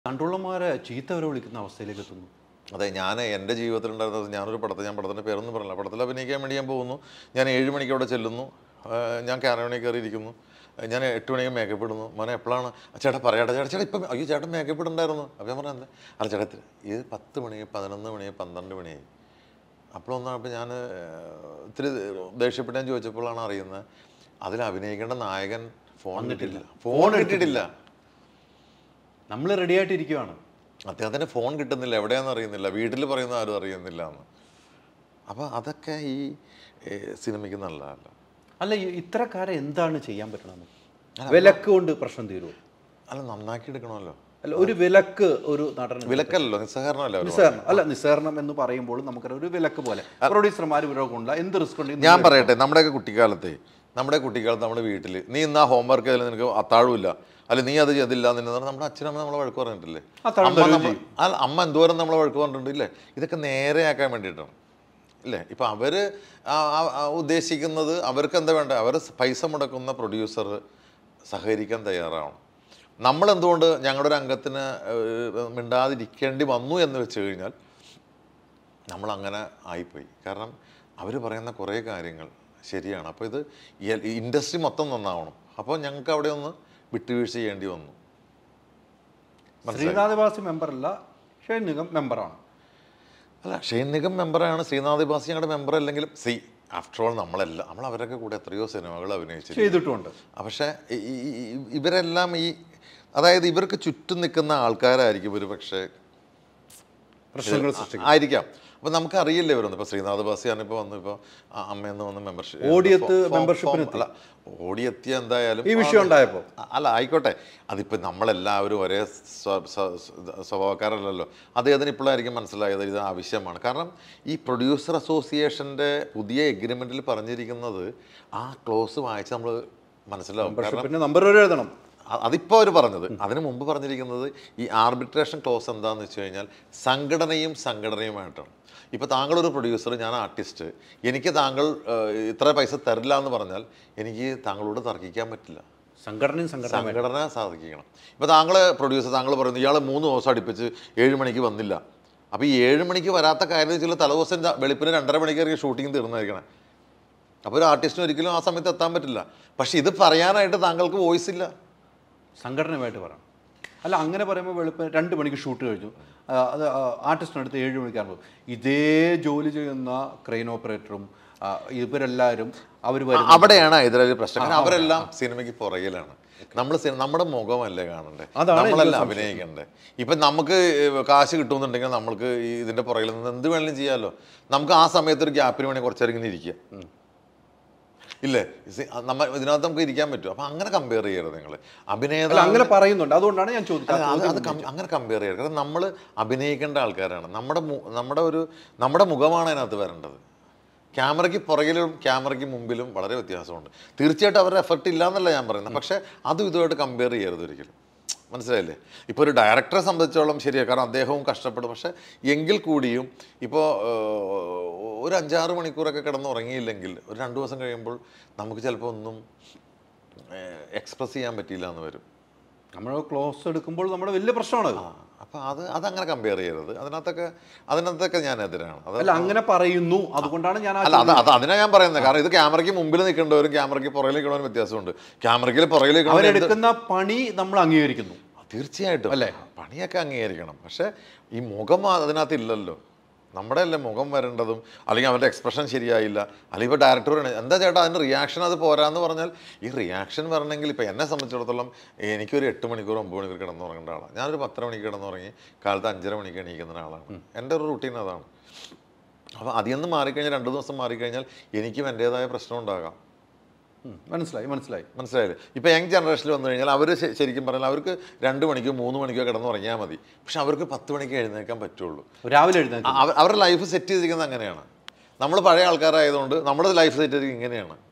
കൺട്രോളർമാരെ ചീത്ത വരെ വിളിക്കുന്ന അവസ്ഥയിലേക്ക് എത്തുന്നു അതെ ഞാൻ എൻ്റെ ജീവിതത്തിൽ ഉണ്ടായിരുന്നത് ഞാനൊരു പടത്തിൽ ഞാൻ പടത്തിൻ്റെ പേരൊന്നും പറഞ്ഞില്ല പടത്തിൽ അഭിനയിക്കാൻ വേണ്ടി ഞാൻ പോകുന്നു ഞാൻ ഏഴ് മണിക്ക് അവിടെ ചെല്ലുന്നു ആ, ഞാൻ ക്യാരവണി കയറിയിരിക്കുന്നു ആ, ഞാൻ എട്ട് മണിക്ക് മേക്കപ്പ് ഇടുന്നു മോനെ എപ്പോഴാണ് ചേട്ടാ പറയാട്ടെ ചേട്ടാ ചേട്ടാ ഇപ്പം അയ്യോ ചേട്ടൻ മേക്കപ്പ് ഇടണ്ടായിരുന്നു അപ്പോൾ ഞാൻ പറഞ്ഞത് അല്ല ചേട്ടാ ഇത് ഇത് പത്ത് മണി പതിനൊന്ന് മണി പന്ത്രണ്ട് മണിയായി അപ്പോഴൊന്നാണ് അപ്പോൾ ഞാൻ ഇത്തിരി ദേഷ്യപ്പെട്ട് ഞാൻ ചോദിച്ചപ്പോഴാണ് അറിയുന്നത് അതിൽ അഭിനയിക്കേണ്ട നായകൻ ഫോൺ കിട്ടിയില്ല ഫോൺ കിട്ടിയിട്ടില്ല നമ്മൾ റെഡി ആയിട്ടിരിക്കുവാണ് അദ്ദേഹത്തിന് ഫോൺ കിട്ടുന്നില്ല എവിടെയാണെന്ന് അറിയുന്നില്ല വീട്ടിൽ പറയുന്ന ആരും അറിയുന്നില്ല എന്ന് അപ്പോൾ അതൊക്കെ ഈ ഏ, സിനിമയ്ക്ക് നല്ലതല്ല അല്ല ഈ ഇത്തരക്കാരെ എന്താണ് ചെയ്യാൻ പറ്റണമെന്ന് വിലക്ക് കൊണ്ട് പ്രശ്നം തീരുമോ അല്ല നന്നാക്കി എടുക്കണമല്ലോ അല്ല ഒരു വിലക്ക് ഒരു നടൻ വിലക്കല്ലോ നിസ്സഹകരണമല്ല അവർ നിസ്സഹരണം അല്ല നിസ്സഹരണം എന്ന് പറയുമ്പോൾ നമുക്കറിയാം ഒരു വിലക്ക് പോലെ പ്രൊഡ്യൂസർമാർ ഇവരൊക്കെ എന്ത് റിസ്ക് ഉണ്ട് ഞാൻ പറയട്ടെ നമ്മുടെയൊക്കെ കുട്ടിക്കാലത്തെ നമ്മുടെ കുട്ടിക്കാലത്ത് നമ്മുടെ വീട്ടിൽ നീ ഇന്ന് ആ ഹോംവർക്ക് ചെയ്താലും നിനക്ക് അത്താഴുമില്ല അല്ല നീ അത് ചെയ്തില്ല എന്ന് പറഞ്ഞാൽ നമ്മുടെ അച്ഛനമ്മ നമ്മളെ വഴക്ക് പറഞ്ഞിട്ടില്ലേ അത്താഴം അമ്മ തരുകയും നമ്മ- അല്ല അമ്മ എന്തോരം നമ്മളെ വഴക്ക് പറഞ്ഞിട്ടുണ്ട് ഇല്ലേ ഇതൊക്കെ നേരെയാക്കാൻ വേണ്ടിയിട്ടാണ് ഇല്ലേ ഇപ്പം അവർ ഉദ്ദേശിക്കുന്നത് അവർക്ക് എന്താ വേണ്ട അവർ പൈസ മുടക്കുന്ന പ്രൊഡ്യൂസർ സഹകരിക്കാൻ തയ്യാറാവണം നമ്മൾ എന്തുകൊണ്ട് ഞങ്ങളുടെ ഒരു അംഗത്തിന് ഏഹ്, മിണ്ടാതിരിക്കേണ്ടി വന്നു എന്ന് വെച്ച് കഴിഞ്ഞാൽ നമ്മൾ അങ്ങനെ ആയിപ്പോയി കാരണം അവർ പറയുന്ന കുറേ കാര്യങ്ങൾ ശരിയാണ് അപ്പോൾ ഇത് ഇൻഡസ്ട്രി മൊത്തം നന്നാവണം അപ്പോൾ ഞങ്ങൾക്ക് അവിടെ ഒന്ന് വിട്ടുവീഴ്ച ചെയ്യേണ്ടി വന്നു ശ്രീനാഥ് വാസി മെമ്പറല്ല ഷെയ്ൻ നിഗം മെമ്പറാണ് അല്ല ഷെയ്ൻ നിഗം മെമ്പറാണ് ശ്രീനാഥ് ബാസി ഞങ്ങളുടെ മെമ്പർ അല്ലെങ്കിലും സി ആഫ്റ്റർ ഓൾ നമ്മളെല്ലാം നമ്മൾ അവരൊക്കെ കൂടെ എത്രയോ സിനിമകൾ അഭിനയിച്ചു ചെയ്തിട്ടുമുണ്ട് പക്ഷേ ഈ- ഈ- ഈ- ഇവരെല്ലാം ഈ അതായത് ഇവർക്ക് ചുറ്റും നിൽക്കുന്ന ആൾക്കാരായിരിക്കും ഒരു പക്ഷേ പ്രശ്നങ്ങൾ സൃഷ്ടിക്കും ആയിരിക്കാം അപ്പൊ നമുക്ക് അറിയില്ല ഇവരൊന്നും ഇപ്പൊ ശ്രീനാഥ് ബാസിയാണ് ഇപ്പൊ വന്നു ഇപ്പൊ ആ അമ്മയെന്ന് വന്ന് മെമ്പർഷിപ്പ് ഓടിയെത്ത് membershipന് എത്തി. അല്ല ഓടിയെത്തിയ എന്തായാലും ഈ വിഷയം ഉണ്ടായപ്പോ അ- അല്ല ആയിക്കോട്ടെ അതിപ്പോൾ നമ്മളെല്ലാവരും ഒരേ സ്വ- സ്വ- സ്വ- സ്വഭാവക്കാരല്ലല്ലോ അദ്ദേഹത്തിന് ഇപ്പോഴായിരിക്കും മനസ്സിലായത് ഇത് ആവശ്യമാണ് കാരണം ഈ പ്രൊഡ്യൂസർ അസോസിയേഷൻ്റെ പുതിയ എഗ്രിമെൻറ്റിൽ പറഞ്ഞിരിക്കുന്നത് ആ ക്ലോസ് വായിച്ച് നമ്മൾ മനസ്സിലാവും കാരണം പിന്നെ നമ്പർ വരെ എഴുതണം അ- അതിപ്പോൾ അവർ പറഞ്ഞത് അതിന് മുമ്പ് പറഞ്ഞിരിക്കുന്നത് ഈ ആർബിട്രേഷൻ ക്ലോസ് എന്താണെന്ന് വെച്ച് കഴിഞ്ഞാൽ സംഘടനയും സംഘടനയുമായിട്ടാണ് ഇപ്പോൾ താങ്കളൊരു പ്രൊഡ്യൂസർ ഞാൻ ആർട്ടിസ്റ്റ് എനിക്ക് താങ്കൾ ഏഹ്, ഇത്ര പൈസ തരില്ല എന്ന് പറഞ്ഞാൽ എനിക്ക് താങ്കളോട് തർക്കിക്കാൻ പറ്റില്ല സംഘടനയും സംഘടന സംഘടന സാധിക്കണം ഇപ്പോൾ താങ്കൾ പ്രൊഡ്യൂസർ താങ്കൾ പറയുന്നു ഇയാൾ മൂന്ന് ദിവസം അടുപ്പിച്ച് ഏഴ് മണിക്ക് വന്നില്ല അപ്പോൾ ഈ ഏഴ് മണിക്ക് വരാത്ത കാര്യം വെച്ചാൽ തലേദിവസം ര- വെളുപ്പിന് രണ്ടര മണിക്കായിരിക്കും ഷൂട്ടിംഗ് തീർന്നായിരിക്കണം അപ്പോൾ ഒരു ആർട്ടിസ്റ്റിന് ഒരിക്കലും ആ സമയത്ത് എത്താൻ പറ്റില്ല പക്ഷേ ഇത് പറയാനായിട്ട് താങ്കൾക്ക് വോയിസ് ഇല്ല സംഘടനയുമായിട്ട് പറയണം അല്ല അങ്ങനെ പറയുമ്പോൾ വെളുപ്പ് രണ്ട് മണിക്ക് ഷൂട്ട് കഴിഞ്ഞു ആ, അത് ആർട്ടിസ്റ്റിനടുത്ത് ഏഴ് മണിക്കാണ് ഇതേ ജോലി ചെയ്യുന്ന ക്രെയിൻ ഓപ്പറേറ്ററും ആ, ഇവരെല്ലാവരും അവർ വരും അവിടെയാണ് ഇതിലൊരു പ്രശ്നം കാരണം അവരെല്ലാം സിനിമയ്ക്ക് പുറകിലാണ് നമ്മൾ നമ്മുടെ മുഖമല്ലേ കാണണ്ടേ അതാണ് നമ്മളല്ല അഭിനയിക്കണ്ടേ ഇപ്പം നമുക്ക് കാശ് കിട്ടുമെന്നുണ്ടെങ്കിൽ നമ്മൾക്ക് ഈ ഇതിന്റെ പുറകിൽ നിന്ന് എന്ത് വേണമെങ്കിലും ചെയ്യാമല്ലോ നമുക്ക് ആ സമയത്ത് ഒരു ഗ്യാപ്പിന് വേണ്ടി കുറച്ചേരം ഇങ്ങനെ ഇരിക്കുക ഇല്ലേ സി- നമ്മ ഇതിനകത്ത് നമുക്ക് ഇരിക്കാൻ പറ്റും അപ്പം അങ്ങനെ കമ്പയർ ചെയ്യരുത് നിങ്ങൾ അല്ല അഭിനേതാവ് അങ്ങനെ പറയുന്നുണ്ട് അതുകൊണ്ടാണ് ഞാൻ ചോദിച്ചത് അല്ല, അത് അത് കം- അങ്ങനെ കമ്പയർ ചെയ്യരുത് കാരണം നമ്മൾ അഭിനയിക്കേണ്ട ആൾക്കാരാണ് നമ്മുടെ മു- നമ്മുടെ ഒരു നമ്മുടെ മുഖമാണ് അതിനകത്ത് വരേണ്ടത് ക്യാമറയ്ക്ക് പുറകിലും ക്യാമറയ്ക്ക് മുമ്പിലും വളരെ വ്യത്യാസമുണ്ട് തീർച്ചയായിട്ടും അവരുടെ എഫർട്ട് ഇല്ല എന്നല്ല ഞാൻ പറയുന്നത് പക്ഷേ അതും ഇതുമായിട്ട് കമ്പയർ ചെയ്യരുത് ഒരിക്കലും മനസ്സിലായില്ലേ ഇപ്പോൾ ഒരു ഡയറക്ടറെ സംബന്ധിച്ചോളം ശരിയാണ് കാരണം അദ്ദേഹവും കഷ്ടപ്പെടും പക്ഷേ എങ്കിൽ കൂടിയും ഇപ്പോൾ ഒരു അഞ്ചാറ് മണിക്കൂറൊക്കെ കിടന്ന് ഉറങ്ങിയില്ലെങ്കിൽ ഒരു രണ്ട് ദിവസം കഴിയുമ്പോൾ നമുക്ക് ചിലപ്പോൾ ഒന്നും എക്സ്പ്രസ് ചെയ്യാൻ പറ്റിയില്ല എന്ന് വരും നമ്മൾ ക്ലോസ് എടുക്കുമ്പോൾ നമ്മുടെ വലിയ പ്രശ്നമാണ് അത്. ആ അപ്പം അത് അതങ്ങനെ കമ്പയർ ചെയ്യരുത് അതിനകത്തൊക്കെ അതിനകത്തൊക്കെ ഞാൻ എതിരാണ് അത് അല്ല അങ്ങനെ പറയുന്നു അതുകൊണ്ടാണ് ഞാൻ ആ അല്ല അത് അത് അതിനാ ഞാൻ പറയുന്നത് കാരണം ഇത് ക്യാമറയ്ക്ക് മുമ്പിൽ നിൽക്കേണ്ടവരും ക്യാമറയ്ക്ക് പുറകിൽ നിൽക്കണവരും വ്യത്യാസമുണ്ട് ക്യാമറയ്ക്ക് പുറകിൽ നിൽക്കണവർ അവരെടുക്കുന്ന പണി നമ്മൾ അംഗീകരിക്കുന്നു തീർച്ചയായിട്ടും അല്ലേ? പണിയൊക്കെ അംഗീകരിക്കണം പക്ഷേ ഈ മുഖം അതിനകത്ത് ഇല്ലല്ലോ നമ്മുടെ അല്ലേ മുഖം വരേണ്ടതും അല്ലെങ്കിൽ അവൻ്റെ എക്സ്പ്രഷൻ ശരിയായില്ല അല്ലെങ്കിൽ ഇപ്പോൾ ഡയറക്ടർ പറയണത് എന്താ ചേട്ടാ അതിൻ്റെ റിയാക്ഷൻ അത് പോരാന്ന് പറഞ്ഞാൽ ഈ റിയാക്ഷൻ വരണമെങ്കിൽ ഇപ്പോൾ എന്നെ സംബന്ധിച്ചിടത്തോളം എനിക്കൊരു എട്ട് മണിക്കൂർ ഒമ്പത് മണിക്കൂർ കിടന്നുറങ്ങേണ്ട ആളാണ് ഞാനൊരു പത്തര മണിക്ക് കിടന്നുറങ്ങി കാലത്ത് അഞ്ചര മണിക്ക് എണീക്കുന്ന ഒരാളാണ് എൻ്റെ ഒരു റുട്ടീൻ അതാണ് അപ്പോൾ അതിൽ നിന്ന് മാറിക്കഴിഞ്ഞാൽ രണ്ട് ദിവസം മാറിക്കഴിഞ്ഞാൽ എനിക്കും എൻ്റേതായ പ്രശ്നം ഉണ്ടാകാം ഉം, മനസ്സിലായി മനസ്സിലായി മനസ്സിലായില്ലേ ഇപ്പോൾ യങ് ജനറേഷനിൽ വന്നു കഴിഞ്ഞാൽ അവർ ശരിക്കും പറഞ്ഞാൽ അവർക്ക് രണ്ട് മണിക്കോ മൂന്ന് മണിക്കോ കിടന്ന് ഉറങ്ങിയാൽ മതി പക്ഷെ അവർക്ക് പത്ത് മണിക്ക് എഴുന്നേൽക്കാൻ പറ്റുള്ളൂ രാവിലെ എഴുന്നേറ്റ് അവ- അവരുടെ ലൈഫ് സെറ്റ് ചെയ്തിരിക്കുന്നത് അങ്ങനെയാണ് നമ്മൾ പഴയ ആൾക്കാരായതുകൊണ്ട് നമ്മുടെ ലൈഫ് സെറ്റ് ചെയ്തിരിക്കുന്നത് ഇങ്ങനെയാണ്